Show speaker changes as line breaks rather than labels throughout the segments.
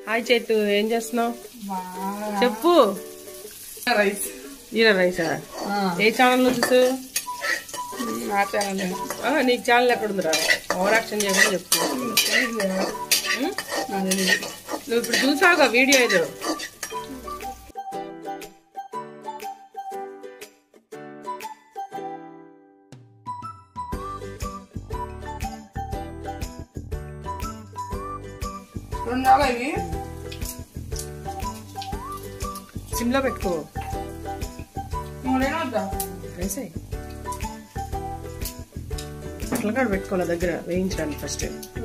Hi చేతు ఏం చేస్తున్నావు
బాగా
చెప్పు
రైస్
జీరా రైసా ఏ ఛానల్ లో చూసు
నా ఛానల్
ఆ, నీకు ఛానల్ ఎక్కడుందిరా ఓవర్ యాక్షన్ చేయకుండా చెప్పు ఉం? నువ్వు ఇప్పుడు చూసావుగా వీడియో ఏదో
రెండు రాగా ఇవి
సిమ్లో పెట్టుకో
మూడేనా వద్దా
వేసే అట్లా కాడ పెట్టుకోవాలి దగ్గర వేయించడానికి ఫస్ట్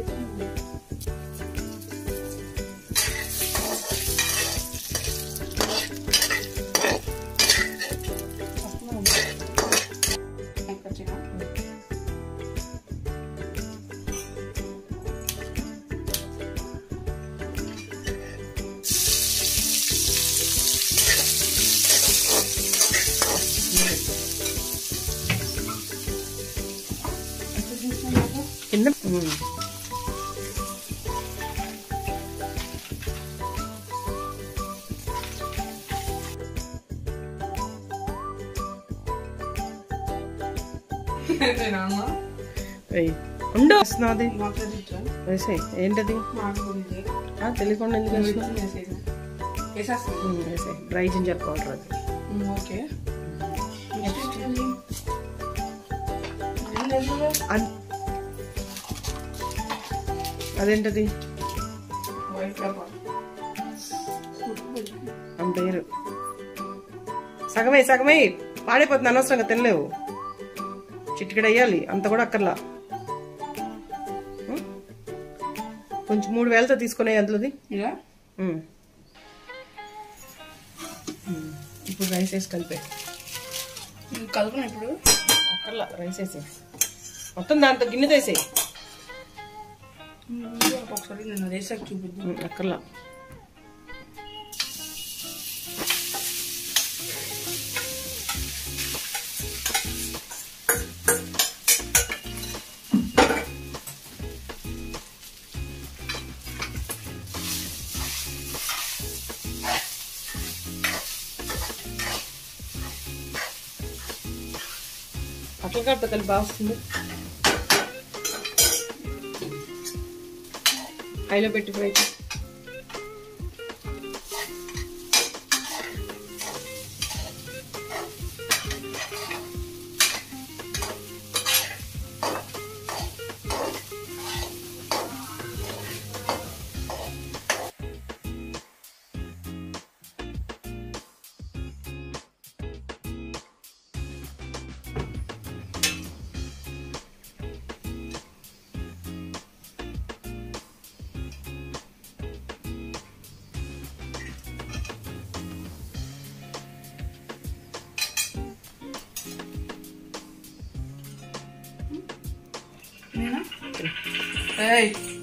కింద ఉం. వెయ్యి ఉండు వస్తున్నది వేసే ఏంటది ఆ, తెలియకుండా ఎందుకు వేసినావు? ఉం, వేసేయ్. డ్రై జింజర్ పౌడర్ అది
ఓకే
అన్- అదేంటది
వైట్ పేపర్
అని పేరు సగమే సగమే పాడైపోతుంది అనవసరంగా తినలేవు చిటికెడు వేయాలి అంత కూడా అక్కర్లా ఉం? కొంచెం మూడు వేలతో తీసుకునే అందులోది
ఇలా
ఉం. ఉం. ఇప్పుడు రైస్ వేసి కలిపే
కలుపున ఇప్పుడు
అక్కర్లా రైస్ వేసి మొత్తం దాంతో గిన్నె తీసేయి
ఒకసారి నేను వేసాక చూపిద్దాం
ఉం, అక్కర్లా అట్ల కడితే కలిపి బాగా వస్తుంది హైలో పెట్టి ఫ్రై చేయి.
నేనా ఏయ్